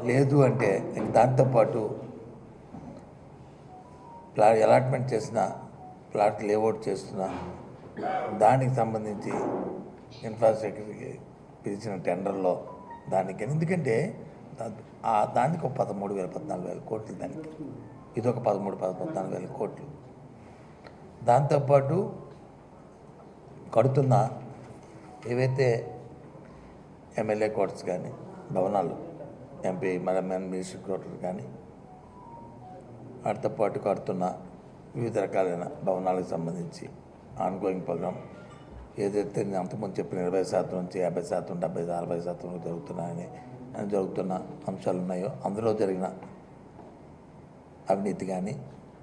లేదు అంటే ఇంక దాంతోపాటు ప్లా అలాట్మెంట్ చేసిన ప్లాట్ లేఅవుట్ చేస్తున్న దానికి సంబంధించి ఇన్ఫ్రాస్ట్రక్చర్కి పిలిచిన టెండర్లో దానికి ఎందుకంటే దా- ఆ దానికి ఒక పదమూడు వేల పద్నాలుగు వేల కోట్లు దానికి ఇది ఒక పదమూడు పద పద్నాలుగు వేల కోట్లు దాంతోపాటు కడుతున్న ఏవైతే ఎమ్మెల్యే కోర్ట్స్ కానీ భవనాలు ఎంపీ మన మినిస్టర్ కోర్టులు కానీ వాటితో పాటు కడుతున్న వివిధ రకాలైన భవనాలకు సంబంధించి ఆన్గోయింగ్ ప్రోగ్రామ్ ఏదైతే నేను అంతకుముందు చెప్పిన ఇరవై శాతం నుంచి యాభై శాతం డెబ్బై అరవై శాతం వరకు జరుగుతున్నాయని అని జరుగుతున్న అంశాలు ఉన్నాయో అందులో జరిగిన అవినీతి కానీ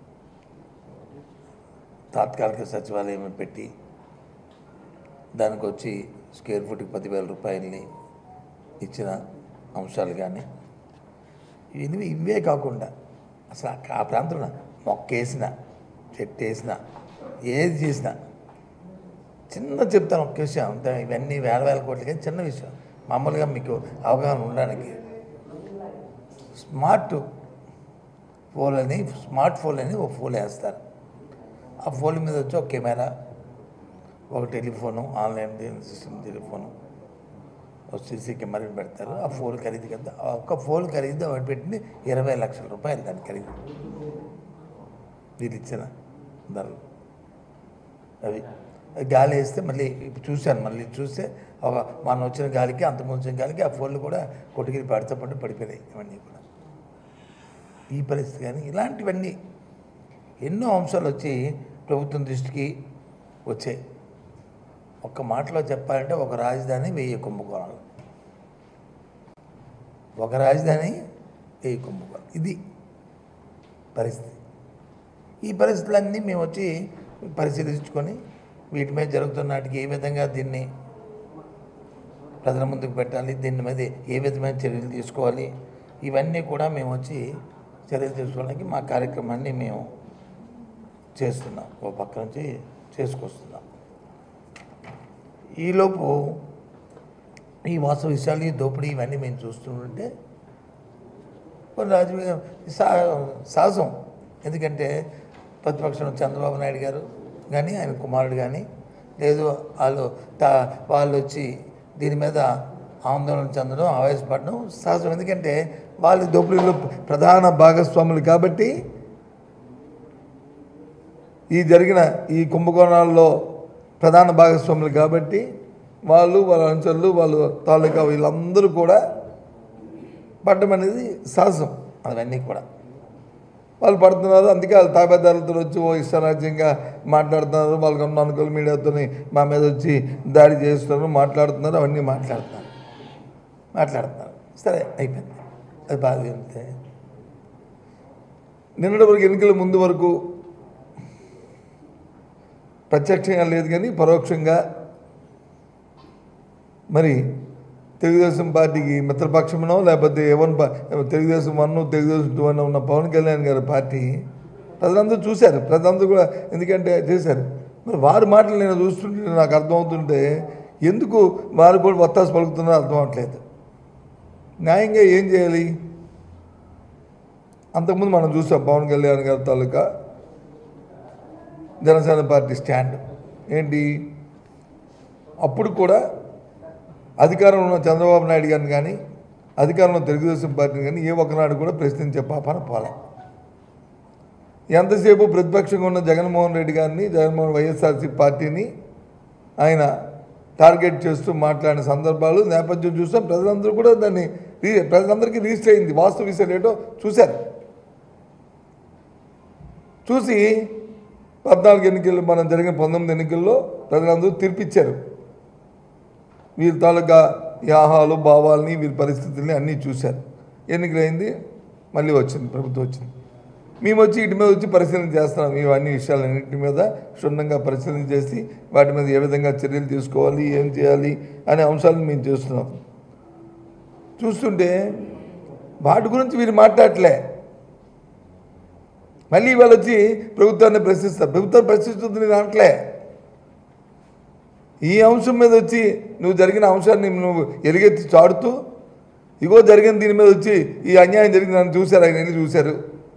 తాత్కాలిక సచివాలయం పెట్టి దానికి వచ్చి స్క్వేర్ ఫుట్కి పదివేల రూపాయలని ఇచ్చిన అంశాలు కానీ ఇవి ఇవే కాకుండా అసలు ఆ- ఆ ప్రాంతంలో మొక్క వేసిన చెట్టు వేసిన ఏది చేసినా చిన్న చెప్తాను ఒక్క విషయం అంతే ఇవన్నీ వేల వేల కోట్లు కానీ చిన్న విషయం మామూలుగా మీకు అవగాహన ఉండడానికి స్మార్ట్ ఫోన్ అని స్మార్ట్ ఫోన్ అని ఒక ఫోన్ వేస్తారు ఆ ఫోన్ మీద వచ్చి ఒక కెమెరా ఒక టెలిఫోను ఆన్లైన్ సిస్టమ్ టెలిఫోను ఒక సీసీ కెమెరా పెడతారు ఆ ఫోన్ ఖరీదు కదా ఆ ఒక్క ఫోన్ ఖరీదు వాడు పెట్టింది ఇరవై లక్షల రూపాయలు దాని ఖరీదు వీళ్ళు ఇచ్చిన ధరలు అవి గాలి వేస్తే మళ్ళీ ఇప్పుడు చూశాను మళ్ళీ చూస్తే ఒక మనం వచ్చిన గాలికి అంత వచ్చిన గాలికి ఆ ఫోన్లు కూడా కొట్టుకిరి పడితే పడి పడిపోయినాయి ఇవన్నీ కూడా ఈ పరిస్థితి కానీ ఇలాంటివన్నీ ఎన్నో అంశాలు వచ్చి ప్రభుత్వం దృష్టికి వచ్చాయి ఒక్క మాటలో చెప్పాలంటే ఒక రాజధాని వెయ్యి కుంభకోణాలు ఒక రాజధాని వెయ్యి కుంభకోణాలు ఇది పరిస్థితి ఈ పరిస్థితులన్నీ మేము వచ్చి పరిశీలించుకొని వీటి మీద జరుగుతున్న వాటికి ఏ విధంగా దీన్ని ప్రజల ముందుకు పెట్టాలి దీని మీద ఏ విధమైన చర్యలు తీసుకోవాలి ఇవన్నీ కూడా మేము వచ్చి చర్యలు తీసుకోవడానికి మా కార్యక్రమాన్ని మేము చేస్తున్నాం ఓ పక్క నుంచి చేసుకొస్తున్నాం ఈలోపు ఈ వాస్తవ విషయాలు ఈ దోపిడీ ఇవన్నీ మేము చూస్తుంటే కొన్ని రాజకీయ సా సాహసం ఎందుకంటే ప్రతిపక్షం చంద్రబాబు నాయుడు గారు కానీ ఆయన కుమారుడు కానీ లేదు వాళ్ళు తా వాళ్ళు వచ్చి దీని మీద ఆందోళన చెందడం ఆవేశపడడం సహజం ఎందుకంటే వాళ్ళు దోపిడీలో ప్రధాన భాగస్వాములు కాబట్టి ఈ జరిగిన ఈ కుంభకోణాల్లో ప్రధాన భాగస్వాములు కాబట్టి వాళ్ళు వాళ్ళ అనుచరులు వాళ్ళు తాలూకా వీళ్ళందరూ కూడా పడడం అనేది సహజం అవన్నీ కూడా వాళ్ళు పడుతున్నారు అందుకే వాళ్ళు తాబేదారులతో వచ్చి ఓ ఇష్టరాజ్యంగా మాట్లాడుతున్నారు వాళ్ళకి ఉన్న అనుకూల మీడియాతో మా మీద వచ్చి దాడి చేస్తున్నారు మాట్లాడుతున్నారు అవన్నీ మాట్లాడుతున్నారు మాట్లాడుతున్నారు సరే అయిపోయింది అది బాగా వెళ్తే నిన్నటి వరకు ఎన్నికల ముందు వరకు ప్రత్యక్షంగా లేదు కానీ పరోక్షంగా మరి తెలుగుదేశం పార్టీకి మిత్రపక్షమనో లేకపోతే ఎవరి పా- తెలుగుదేశం వన్ తెలుగుదేశం టూ అని ఉన్న పవన్ కళ్యాణ్ గారి పార్టీ ప్రజలందరూ చూశారు ప్రజలందరూ కూడా ఎందుకంటే చేశారు మరి వారి మాటలు నేను చూస్తుంటే నాకు అర్థమవుతుంటే ఎందుకు వారు కూడా వత్తాసు పలుకుతున్నారో అర్థం అవట్లేదు న్యాయంగా ఏం చేయాలి అంతకుముందు మనం చూసాం పవన్ కళ్యాణ్ గారి తాలూకా జనసేన పార్టీ స్టాండ్ ఏంటి అప్పుడు కూడా అధికారంలో ఉన్న చంద్రబాబు నాయుడు గారిని కానీ అధికారంలో తెలుగుదేశం పార్టీని కానీ ఏ ఒక్కనాడు కూడా ప్రశ్నించే పాపన పోలే ఎంతసేపు ప్రతిపక్షంగా ఉన్న జగన్మోహన్ రెడ్డి గారిని జగన్మోహన్ వైఎస్ఆర్సీ పార్టీని ఆయన టార్గెట్ చేస్తూ మాట్లాడిన సందర్భాలు నేపథ్యం చూస్తాం ప్రజలందరూ కూడా దాన్ని రీ- ప్రజలందరికీ రిజిస్టర్ అయింది వాస్తవ విషయాలు ఏంటో చూశారు చూసి పద్నాలుగు ఎన్నికలు మనం జరిగిన పంతొమ్మిది ఎన్నికల్లో ప్రజలందరూ తీర్పిచ్చారు వీరి తాలూకా యాహాలు భావాల్ని వీరి పరిస్థితుల్ని అన్నీ చూశారు ఎన్నికలైంది మళ్ళీ వచ్చింది ప్రభుత్వం వచ్చింది మేము వచ్చి ఇటు మీద వచ్చి పరిశీలన చేస్తున్నాం మేము అన్ని విషయాలన్నింటి మీద క్షుణ్ణంగా పరిశీలన చేసి వాటి మీద ఏ విధంగా చర్యలు తీసుకోవాలి ఏం చేయాలి అనే అంశాలను మేము చేస్తున్నాం చూస్తుంటే వాటి గురించి వీరు మాట్లాడలే మళ్ళీ వాళ్ళు వచ్చి ప్రభుత్వాన్ని ప్రశ్నిస్తారు ప్రభుత్వాన్ని ప్రశ్నిస్తుంది నేను అనట్లే ఈ అంశం మీద వచ్చి నువ్వు జరిగిన అంశాన్ని నువ్వు ఎలుగెత్తి చాడుతూ ఇగో జరిగిన దీని మీద వచ్చి ఈ అన్యాయం జరిగింది నన్ను చూశారు ఆయన వెళ్ళి చూశారు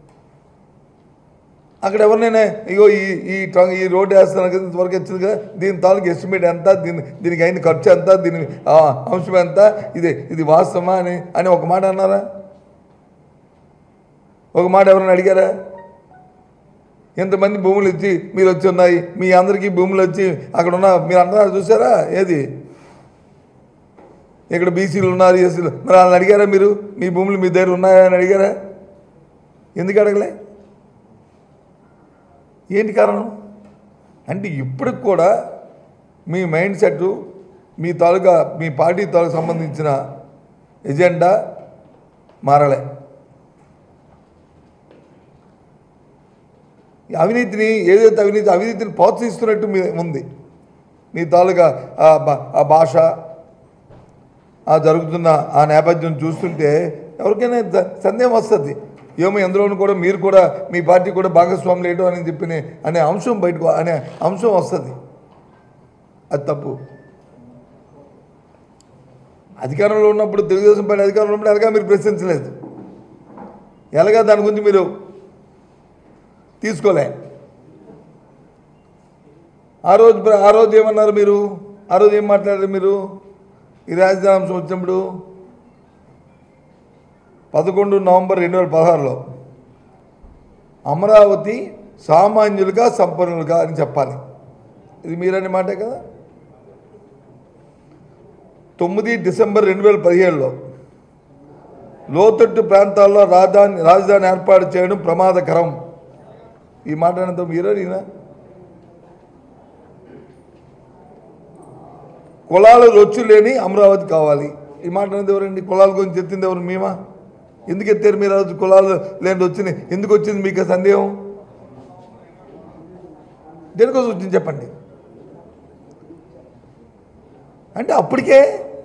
అక్కడ ఎవరినైనా ఇగో ఈ ఈ ట్రంక్ ఈ రోడ్డు వేస్తాను కదా ఇంతవరకు వచ్చింది కదా దీని తాలూకు ఎస్టిమేట్ ఎంత దీని దీనికి అయిన ఖర్చు ఎంత దీని ఆ, అంశం ఎంత ఇది ఇది వాస్తవమా అని అని ఒక మాట అన్నారా ఒక మాట ఎవరైనా అడిగారా ఎంతమంది భూములు ఇచ్చి మీరు వచ్చి ఉన్నాయి మీ అందరికీ భూములు వచ్చి అక్కడ ఉన్న మీరు అందరూ చూసారా ఏది ఇక్కడ బీసీలు ఉన్నారు ఎస్సీలు మరి వాళ్ళని అడిగారా మీరు మీ భూములు మీ దగ్గర ఉన్నాయా అని అడిగారా ఎందుకు అడగలే ఏంటి కారణం అంటే ఇప్పటికి కూడా మీ మైండ్ సెట్ మీ తాలూకా మీ పార్టీ తాలూకు సంబంధించిన ఎజెండా మారలే ఈ అవినీతిని ఏదైతే అవినీతి అవినీతిని ప్రోత్సహిస్తున్నట్టు మీ ఉంది మీ తాలూకా ఆ భా- ఆ భాష ఆ జరుగుతున్న ఆ నేపథ్యం చూస్తుంటే ఎవరికైనా ద- సందేహం వస్తుంది ఏమో ఎందులోనూ కూడా మీరు కూడా మీ పార్టీ కూడా భాగస్వాములు లేడు అని చెప్పి అనే అంశం బయటకు అనే అంశం వస్తుంది అది తప్పు అధికారంలో ఉన్నప్పుడు తెలుగుదేశం పార్టీ అధికారంలో ఉన్నప్పుడు ఎలాగా మీరు ప్రశ్నించలేదు ఎలాగా దాని గురించి మీరు తీసుకోలే ఆ రోజు ప్ర- ఆ రోజు ఏమన్నారు మీరు ఆ రోజు ఏం మాట్లాడారు మీరు ఈ రాజధాని అంశం వచ్చినప్పుడు పదకొండు నవంబర్ రెండు వేల పదహారులో అమరావతి సామాన్యులుగా సంపన్నులుగా అని చెప్పాలి ఇది మీరనే మాటే కదా తొమ్మిది డిసెంబర్ రెండు వేల పదిహేడులో లోతట్టు ప్రాంతాల్లో రాజధాని రాజధాని ఏర్పాటు చేయడం ప్రమాదకరం ఈ మాట అనంత మీరే నేనా కులాల రొచ్చు లేని అమరావతి కావాలి ఈ మాట అనేది ఎవరండి కులాల గురించి ఎత్తింది ఎవరు మేమా ఎందుకు ఎత్తారు మీరు ఆ రోజు కులాలు లేని వచ్చింది ఎందుకు వచ్చింది మీకు ఆ సందేహం దేనికోసం వచ్చింది చెప్పండి అంటే అప్పటికే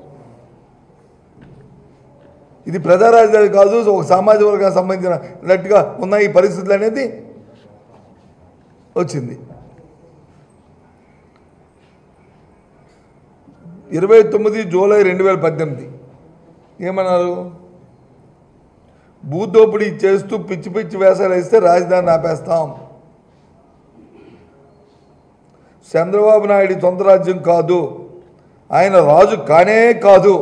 ఇది ప్రజా రాజధాని కాదు ఒక సామాజిక వర్గానికి సంబంధించిన నట్టుగా ఉన్న ఈ పరిస్థితులు అనేది వచ్చింది ఇరవై తొమ్మిది జూలై రెండు వేల పద్దెనిమిది ఏమన్నారు భూదోపిడీ చేస్తూ పిచ్చి పిచ్చి వేసాలు వేస్తే రాజధాని ఆపేస్తాం చంద్రబాబు నాయుడు సొంత రాజ్యం కాదు ఆయన రాజు కానే కాదు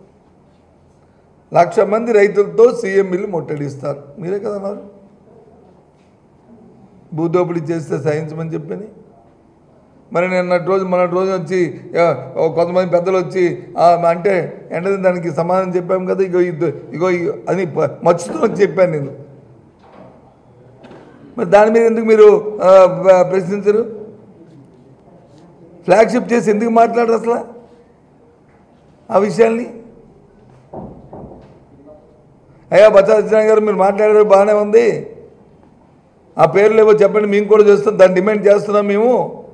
లక్ష మంది రైతులతో సీఎం బిల్లు ముట్టడిస్తారు మీరే కదా అన్నారు భూదోపిడీ చేస్తే సహించమని చెప్పని మరి నిన్నటి రోజు మొన్నటి రోజు వచ్చి ఆ, ఓ కొంతమంది పెద్దలు వచ్చి ఆ, అంటే వెంటనే దానికి సమాధానం చెప్పాము కదా ఇగో ఇది ఇగో ఇగో అని ప- మచ్చుతూ చెప్పాను నేను మరి దాని మీద ఎందుకు మీరు ఆ, ప- ప్రశ్నించరు ఫ్లాగ్షిప్ చేసి ఎందుకు మాట్లాడరు అసలు ఆ విషయాల్ని అయ్యా బచ్చా సత్యనారాయణ గారు మీరు మాట్లాడారు బాగానే ఉంది ఆ పేర్లు ఏవో చెప్పండి మేము కూడా చేస్తాం దాన్ని డిమాండ్ చేస్తున్నాం మేము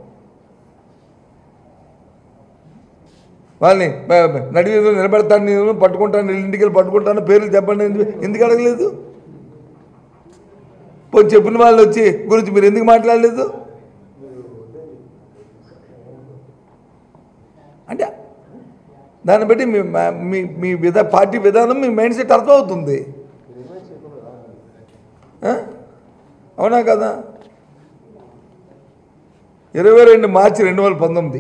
వాళ్ళని బ- బ- నడి వీధిలో నిలబెడతాను నేను పట్టుకుంటాను వీళ్ళ ఇంటికి వెళ్ళి పట్టుకుంటాను పేర్లు చెప్పండి ఎందుకు- ఎందుకు అడగలేదు పోయి చెప్పిన వాళ్ళు వచ్చి గురించి మీరు ఎందుకు మాట్లాడలేదు అంటే దాన్ని బట్టి మీ మా- మీ మీ విధా పార్టీ విధానం మీ మైండ్ సెట్ అర్థమవుతుంది ఆ? అవునా కదా ఇరవై రెండు మార్చి రెండు వేల పంతొమ్మిది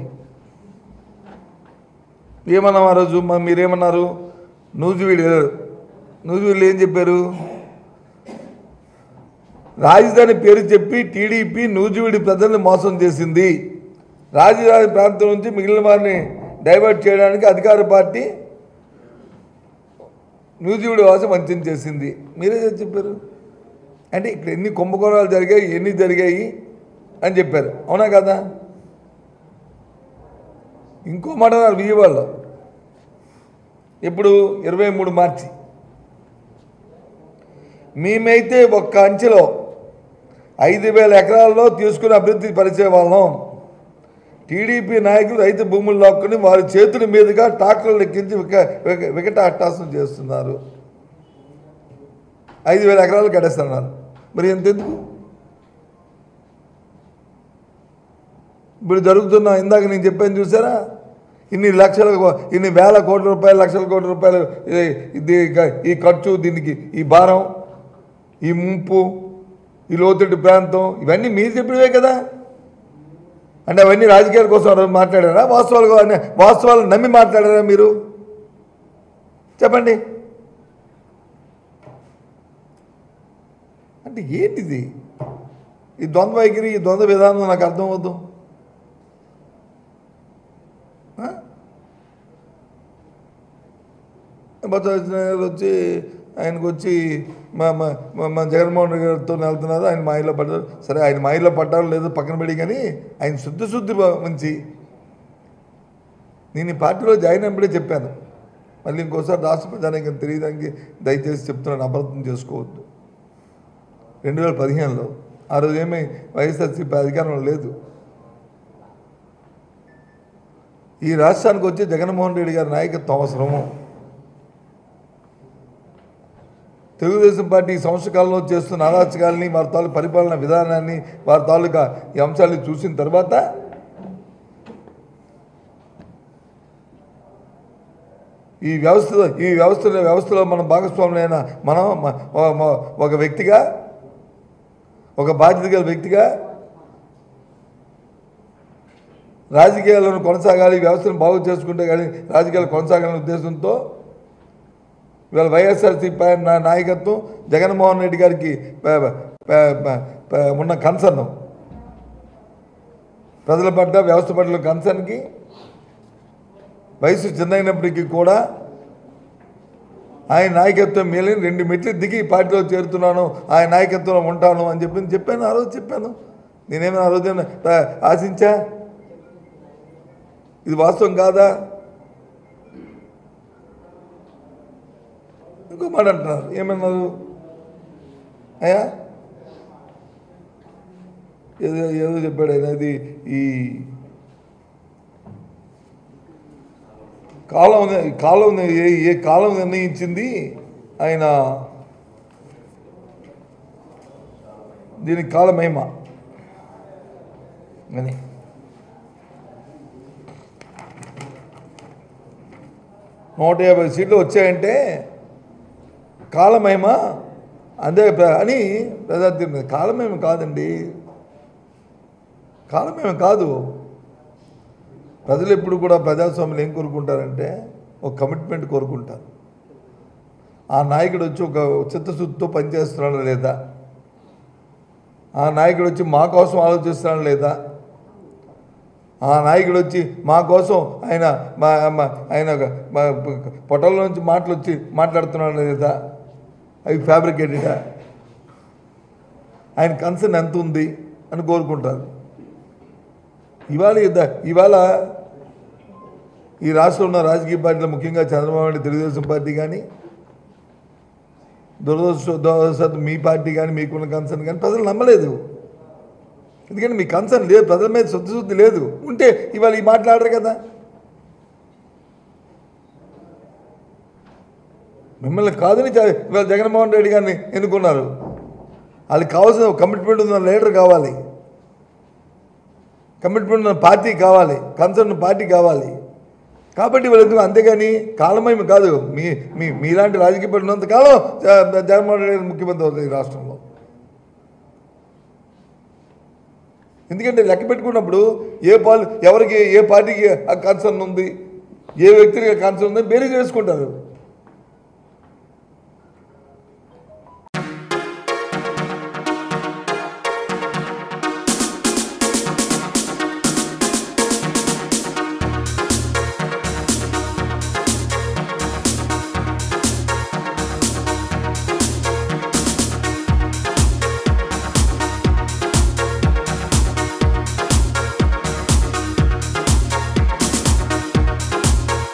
ఏమన్నాం ఆ రోజు మా మీరేమన్నారు నూజివీడు వెళ్ళారు నూజివీడులో ఏం చెప్పారు రాజధాని పేరు చెప్పి టీడీపీ నూజివీడి ప్రజల్ని మోసం చేసింది రాజధాని ప్రాంతం నుంచి మిగిలిన వారిని డైవర్ట్ చేయడానికి అధికార పార్టీ నూజివీడి వాసం వంచన చేసింది మీరే చెప్పారు అంటే ఇక్కడ ఎన్ని కుంభకోణాలు జరిగాయి ఎన్ని జరిగాయి అని చెప్పారు అవునా కదా ఇంకో మాట అన్నారు విజయవాడలో ఇప్పుడు ఇరవై మూడు మార్చి మేమైతే ఒక్క అంచెలో ఐదు వేల ఎకరాల్లో తీసుకుని అభివృద్ధి పరిచే వాళ్ళం టీడీపీ నాయకులు రైతు భూములు లాక్కుని వారి చేతుల మీదుగా ట్రాక్టర్లు ఎక్కించి విక విక- వికట అట్టాసం చేస్తున్నారు ఐదు వేల ఎకరాలు కట్టేస్తున్నారు మరి ఎంతెందుకు ఇప్పుడు జరుగుతున్న ఇందాక నేను చెప్పాను చూసారా ఇన్ని లక్షల కో- ఇన్ని వేల కోట్ల రూపాయలు లక్షల కోట్ల రూపాయలు ఈ- ఇది ఈ ఖర్చు దీనికి ఈ భారం ఈ ముంపు ఈ లోతట్టు ప్రాంతం ఇవన్నీ మీరు చెప్పినవే కదా అంటే అవన్నీ రాజకీయాల కోసం ఆ రోజు మాట్లాడారా వాస్తవాలు కావాలి వాస్తవాలు నమ్మి మాట్లాడారా మీరు చెప్పండి అంటే ఏంటిది ఈ ద్వంద్వ వైఖరి ఈ ద్వంద్వ విధానం నాకు అర్థం అవుద్దు బొత్స వచ్చి ఆయనకు వచ్చి మా మా మా- మా జగన్మోహన్ రెడ్డి గారితో వెళ్తున్నారు ఆయన మాయలో పడ్డారు సరే ఆయన మాయలో పడ్డారో లేదో పక్కన పెట్టి కానీ ఆయన శుద్ధి శుద్ధి మంచి నేను ఈ పార్టీలో జాయిన్ అయినప్పుడే చెప్పాను మళ్ళీ ఇంకోసారి రాష్ట్ర ప్రజానికి తెలియడానికి దయచేసి చెప్తున్నాను అబద్ధం చేసుకోవద్దు రెండు వేల పదిహేనులో ఆ రోజు ఏమీ వైఎస్ఆర్సీపీ అధికారంలో లేదు ఈ రాష్ట్రానికి వచ్చి జగన్మోహన్ రెడ్డి గారి నాయకత్వం అవసరము తెలుగుదేశం పార్టీ ఈ సంవత్సర కాలంలో చేస్తున్న అరాచకాలని వారి తాలూకు పరిపాలన విధానాన్ని వారి తాలూకా ఈ అంశాన్ని చూసిన తర్వాత ఈ వ్యవస్థలో ఈ వ్యవస్థలో వ్యవస్థలో మనం భాగస్వాములైన మనం మ- మ- మ- ఒక వ్యక్తిగా ఒక బాధ్యత గల వ్యక్తిగా రాజకీయాలను కొనసాగాలి ఈ వ్యవస్థను బాగు చేసుకుంటే కానీ రాజకీయాలు కొనసాగాలనే ఉద్దేశంతో ఇవాళ వైఎస్ఆర్సీపీ పై నా నాయకత్వం జగన్మోహన్ రెడ్డి గారికి ప- ప- ప- ప- ఉన్న కన్సర్న్ ప్రజల పట్ల వ్యవస్థ పట్ల కన్సర్న్కి వయసు చిన్నైనప్పటికీ కూడా ఆయన నాయకత్వం మేలని రెండు మెట్లు దిగి ఈ పార్టీలో చేరుతున్నాను ఆయన నాయకత్వంలో ఉంటాను అని చెప్పి చెప్పాను ఆ రోజు చెప్పాను నేనేమైనా ఆ రోజు ఏమైనా, ఆ, ఆశించా ఇది వాస్తవం కాదా ఇంకో మాట అంటున్నారు ఏమన్నారు అయ్యా ఏదో ఏదో చెప్పాడు ఆయన అది ఈ కాలం ని- కాలం ని- ఏ ఏ కాలం నిర్ణయించింది ఆయన దీనికి కాలమేమ అని నూట యాభై సీట్లు వచ్చాయంటే కాలమేమ అదే ప్ర- అని ప్రజాతీర్ మీద కాలమేమ కాదండి కాలమేమ కాదు ప్రజలు ఎప్పుడు కూడా ప్రజాస్వామ్యం ఏం కోరుకుంటారంటే ఒక కమిట్మెంట్ కోరుకుంటారు ఆ నాయకుడు వచ్చి ఒక చిత్తశుద్ధితో పనిచేస్తున్నాడా లేదా ఆ నాయకుడు వచ్చి మా కోసం ఆలోచిస్తున్నాడా లేదా ఆ నాయకుడు వచ్చి మా కోసం ఆయన మా మా- ఆయన ఒక- మా పొట్టల నుంచి మాటలు వచ్చి మాట్లాడుతున్నాడా లేదా అవి ఫ్యాబ్రికేటెడా ఆయన కన్సర్న్ ఎంత ఉంది అని కోరుకుంటారు ఇవాళ ఇద- ఇవాళ ఈ రాష్ట్రంలో ఉన్న రాజకీయ పార్టీలు ముఖ్యంగా చంద్రబాబు నాయుడు తెలుగుదేశం పార్టీ కానీ దురదృష్ట దురదృష్టవశాత్తు మీ పార్టీ కానీ మీకున్న కన్సర్న్ కానీ ప్రజలు నమ్మలేదు ఎందుకంటే మీ కన్సర్న్ లేదు ప్రజల మీద శుద్ధి లేదు ఉంటే ఇవాళ ఈ మాట్లాడరు కదా మిమ్మల్ని కాదని జ- ఇవాళ జగన్మోహన్ రెడ్డి గారిని ఎన్నుకున్నారు వాళ్ళకి కావాల్సిన కమిట్మెంట్ ఉన్న లీడర్ కావాలి కమిట్మెంట్ ఉన్న పార్టీ కావాలి కన్సర్న్ పార్టీ కావాలి కాబట్టి వీళ్ళకి అంతేగాని కాలమేమి కాదు మీ మీ మీలాంటి రాజకీయ పార్టీ ఉన్నంత కాలం జ- జగన్మోహన్ రెడ్డి గారు ముఖ్యమంత్రి అవుతుంది ఈ రాష్ట్రంలో ఎందుకంటే లెక్క పెట్టుకున్నప్పుడు ఏ పాలు ఎవరికి ఏ పార్టీకి ఆ కన్సర్న్ ఉంది ఏ వ్యక్తికి కన్సర్న్ ఉంది బేరీ చేసుకుంటారు